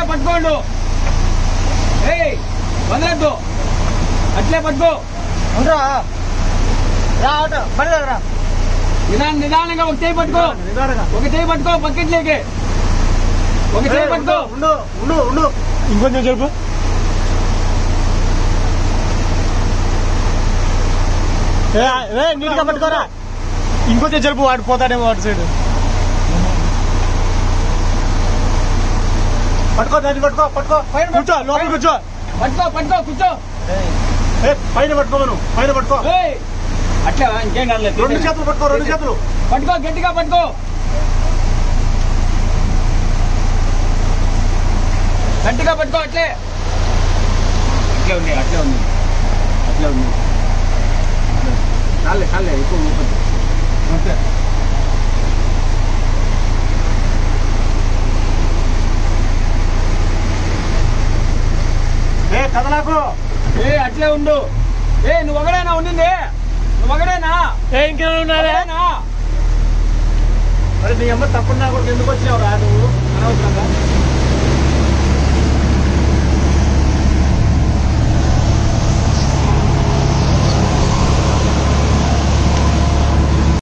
పట్టుకోండు ఏయ్ వదలద్దు అట్లే పట్టుకో ఉండరా రా ఆటో బండి దగ్గర నిదాన నిదానంగా ఒక చేయి పట్టుకో నిదానంగా ఒక చేయి పట్టుకో బకెట్లేకి ఒక చేయి పట్టుకో ఉండు ఉండు ఉండు ఇంకొంచెం చెప్పు ఏ, ఏ, నీట్గా పట్టుకోరా ఇంకొంచెం జరుపు వాడు పోతాడేమో వాడి సైడ్ పట్టుకో దాన్ని పట్టుకో పట్టుకో పైన పట్టుకో. కూర్చో లోపల కూర్చో పట్టుకో పట్టుకో కూర్చో ఏ, పైన పట్టుకో మనం పైన పట్టుకో ఏయ్ అట్లా ఇంకేం కాదులే రెండు చేతులు పట్టుకో రెండు చేతులు పట్టుకో గట్టిగా పట్టుకో గట్టిగా పట్టుకో అట్లే అట్లే ఉంది అట్లే ఉంది అట్లే ఉంది చాలే చాలే ఎక్కువ ఊపొద్దు. అంతే ఏ కదలాకు ఏ అట్లే ఉండు ఏ నువ్వు ఒకడేనా ఉండింది నువ్వు ఒకడేనా ఏ ఇంకేమైనా ఉన్నారా ఒకడేనా? మరి నీ అమ్మ తప్పుడు నా కొడుకు ఎందుకు వచ్చినావు రా నువ్వు అనవసరంగా